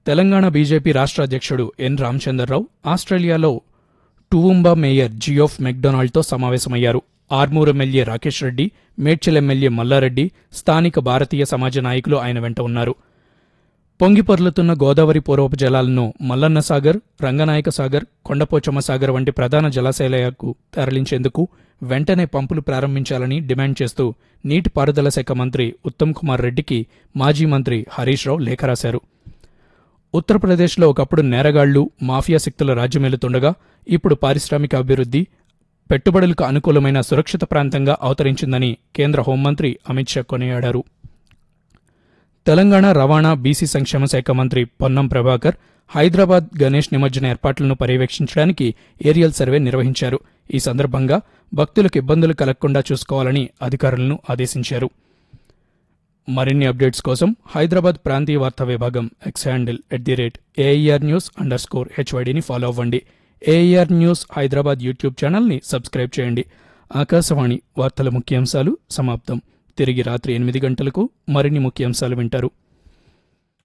Telangana BJP రాష్ట్ర అధ్యక్షుడు ఎన్ రామచంద్రరావు ఆస్ట్రేలియాలో టువుంబా మేయర్ జియోఫ్ మెక్డొనాల్డ్తో సమావేశమయ్యారు ఆర్మూర్ ఎమ్మెల్యే రాకేష్ రెడ్డి మేడ్చల్ ఎమ్మెల్యే మల్లారెడ్డి స్థానిక భారతీయ సమాజ నాయకులు ఆయన వెంట ఉన్నారు పొంగిపొర్లుతున్న గోదావరి పూర్వపు జలాలను మల్లన్న సాగర్ రంగనాయక సాగర్ కొండపోచమ్మ సాగర్ వంటి ప్రధాన జలాశయాలకు తరలించేందుకు వెంటనే పంపులు ప్రారంభించాలని డిమాండ్ చేస్తూ నీటిపారుదల శాఖ మంత్రి ఉత్తమ్ కుమార్ రెడ్డికి మాజీ మంత్రి హరీష్ రావు లేఖ రాశారు ఉత్తరప్రదేశ్లో ఒకప్పుడు నేరగాళ్లు మాఫియా శక్తుల రాజ్యమేలుతుండగా ఇప్పుడు పారిశ్రామిక అభివృద్ధి పెట్టుబడులకు అనుకూలమైన సురక్షిత ప్రాంతంగా అవతరించిందని కేంద్ర హోంమంత్రి అమిత్ షా కొనియాడారు తెలంగాణ రవాణా బీసీ సంక్షేమ శాఖ మంత్రి పొన్నం ప్రభాకర్ హైదరాబాద్ గణేష్ నిమజ్జన ఏర్పాట్లను పర్యవేక్షించడానికి ఏరియల్ సర్వే నిర్వహించారు ఈ సందర్భంగా భక్తులకు ఇబ్బందులు కలగకుండా చూసుకోవాలని అధికారులను ఆదేశించారు మరిన్ని అప్డేట్స్ కోసం హైదరాబాద్ ప్రాంతీయ వార్తా విభాగం X handle at the rate AIR news underscore హెచ్వైడిని ఫాలో అవ్వండి ఏఐఆర్ న్యూస్ హైదరాబాద్ యూట్యూబ్ ఛానల్ని సబ్స్క్రైబ్ చేయండి ఆకాశవాణి వార్తల ముఖ్యాంశాలు సమాప్తం తిరిగి రాత్రి ఎనిమిది గంటలకు మరిన్ని ముఖ్యాంశాలు వింటారు